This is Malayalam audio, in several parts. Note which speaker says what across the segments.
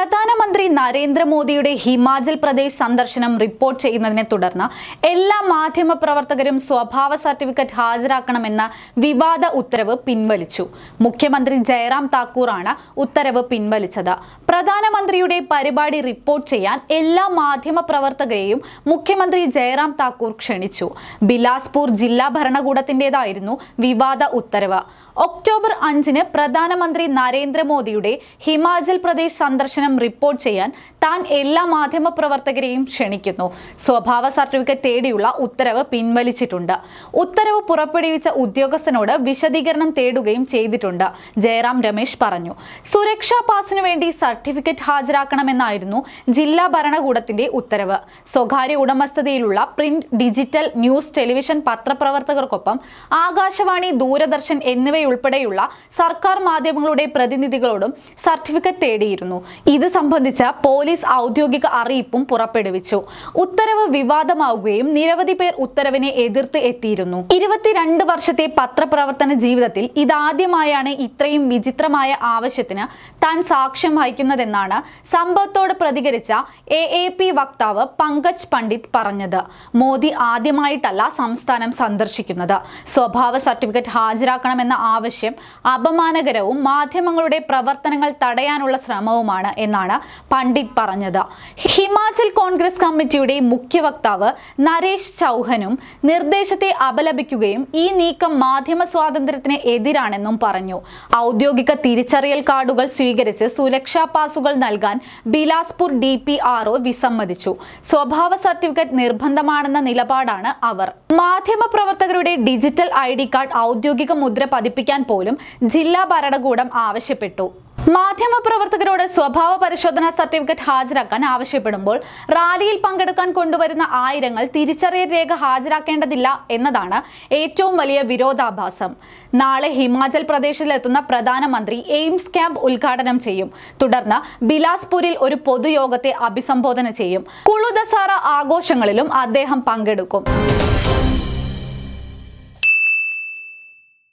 Speaker 1: പ്രധാനമന്ത്രി നരേന്ദ്രമോദിയുടെ ഹിമാചൽ പ്രദേശ് സന്ദർശനം റിപ്പോർട്ട് ചെയ്യുന്നതിനെ തുടർന്ന് എല്ലാ മാധ്യമ പ്രവർത്തകരും സ്വഭാവ സർട്ടിഫിക്കറ്റ് ഹാജരാക്കണമെന്ന വിവാദ ഉത്തരവ് പിൻവലിച്ചു മുഖ്യമന്ത്രി ജയറാം താക്കൂറാണ് ഉത്തരവ് പിൻവലിച്ചത് പ്രധാനമന്ത്രിയുടെ പരിപാടി റിപ്പോർട്ട് ചെയ്യാൻ എല്ലാ മാധ്യമ പ്രവർത്തകരെയും മുഖ്യമന്ത്രി ജയറാം താക്കൂർ ക്ഷണിച്ചു ബിലാസ്പൂർ ജില്ലാ ഭരണകൂടത്തിന്റേതായിരുന്നു വിവാദ ഉത്തരവ് ഒക്ടോബർ അഞ്ചിന് പ്രധാനമന്ത്രി നരേന്ദ്രമോദിയുടെ ഹിമാചൽ പ്രദേശ് സന്ദർശനം റിപ്പോർട്ട് ചെയ്യാൻ താൻ എല്ലാ മാധ്യമ പ്രവർത്തകരെയും ക്ഷണിക്കുന്നു സ്വഭാവ സർട്ടിഫിക്കറ്റ് തേടിയുള്ള ഉത്തരവ് പിൻവലിച്ചിട്ടുണ്ട് ഉത്തരവ് പുറപ്പെടുവിച്ച ഉദ്യോഗസ്ഥനോട് വിശദീകരണം തേടുകയും ചെയ്തിട്ടുണ്ട് ജയറാം രമേശ് പറഞ്ഞു സുരക്ഷാ പാസിനു വേണ്ടി സർട്ടിഫിക്കറ്റ് ഹാജരാക്കണമെന്നായിരുന്നു ജില്ലാ ഭരണകൂടത്തിന്റെ ഉത്തരവ് സ്വകാര്യ ഉടമസ്ഥതയിലുള്ള പ്രിന്റ് ഡിജിറ്റൽ ന്യൂസ് ടെലിവിഷൻ പത്രപ്രവർത്തകർക്കൊപ്പം ആകാശവാണി ദൂരദർശൻ എന്നിവയുൾപ്പെടെയുള്ള സർക്കാർ മാധ്യമങ്ങളുടെ പ്രതിനിധികളോടും സർട്ടിഫിക്കറ്റ് തേടിയിരുന്നു ഇത് സംബന്ധിച്ച പോലീസ് ഔദ്യോഗിക അറിയിപ്പും പുറപ്പെടുവിച്ചു ഉത്തരവ് വിവാദമാവുകയും നിരവധി പേർ ഉത്തരവിനെ എതിർത്ത് എത്തിയിരുന്നു ഇരുപത്തിരണ്ട് വർഷത്തെ പത്രപ്രവർത്തന ജീവിതത്തിൽ ഇതാദ്യമായാണ് ഇത്രയും വിചിത്രമായ ആവശ്യത്തിന് താൻ സാക്ഷ്യം വഹിക്കുന്നതെന്നാണ് സംഭവത്തോട് പ്രതികരിച്ച എ എ പി വക്താവ് പങ്കജ് പണ്ഡിറ്റ് പറഞ്ഞത് മോദി ആദ്യമായിട്ടല്ല സംസ്ഥാനം സന്ദർശിക്കുന്നത് സ്വഭാവ സർട്ടിഫിക്കറ്റ് ഹാജരാക്കണമെന്ന ആവശ്യം അപമാനകരവും മാധ്യമങ്ങളുടെ പ്രവർത്തനങ്ങൾ തടയാനുള്ള ശ്രമവുമാണ് എന്നാണ് പണ്ഡിറ്റ് പറഞ്ഞത് ഹിമാചൽ കോൺഗ്രസ് കമ്മിറ്റിയുടെ മുഖ്യ വക്താവ് നരേഷ് ചൗഹനും നിർദ്ദേശത്തെ അപലപിക്കുകയും ഈ നീക്കം മാധ്യമ സ്വാതന്ത്ര്യത്തിന് എതിരാണെന്നും പറഞ്ഞു ഔദ്യോഗിക തിരിച്ചറിയൽ കാർഡുകൾ സ്വീകരിച്ച് സുരക്ഷാ പാസുകൾ നൽകാൻ ബിലാസ്പൂർ ഡി പി ആർ വിസമ്മതിച്ചു സ്വഭാവ സർട്ടിഫിക്കറ്റ് നിർബന്ധമാണെന്ന നിലപാടാണ് അവർ മാധ്യമ പ്രവർത്തകരുടെ ഡിജിറ്റൽ ഐ ഡി കാർഡ് ഔദ്യോഗിക മുദ്ര പതിപ്പിക്കാൻ പോലും ജില്ലാ ഭരണകൂടം ആവശ്യപ്പെട്ടു മാധ്യമപ്രവർത്തകരോട് സ്വഭാവ പരിശോധനാ സർട്ടിഫിക്കറ്റ് ഹാജരാക്കാൻ ആവശ്യപ്പെടുമ്പോൾ റാലിയിൽ പങ്കെടുക്കാൻ കൊണ്ടുവരുന്ന ആയിരങ്ങൾ തിരിച്ചറിയൽ രേഖ ഹാജരാക്കേണ്ടതില്ല എന്നതാണ് ഏറ്റവും വലിയ വിരോധാഭാസം നാളെ ഹിമാചൽ പ്രദേശിലെത്തുന്ന പ്രധാനമന്ത്രി എയിംസ് ക്യാമ്പ് ഉദ്ഘാടനം ചെയ്യും തുടർന്ന് ബിലാസ്പൂരിൽ ഒരു പൊതുയോഗത്തെ അഭിസംബോധന ചെയ്യും കുളുദസാറ ആഘോഷങ്ങളിലും അദ്ദേഹം പങ്കെടുക്കും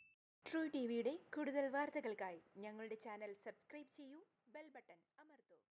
Speaker 2: ട്രൂ ടി വിയുടെ കൂടുതൽ വാർത്തകൾക്കായി ഞങ്ങളുടെ ചാനൽ സബ്സ്ക്രൈബ് ചെയ്യൂ ബെൽ ബട്ടൺ അമർത്തൂ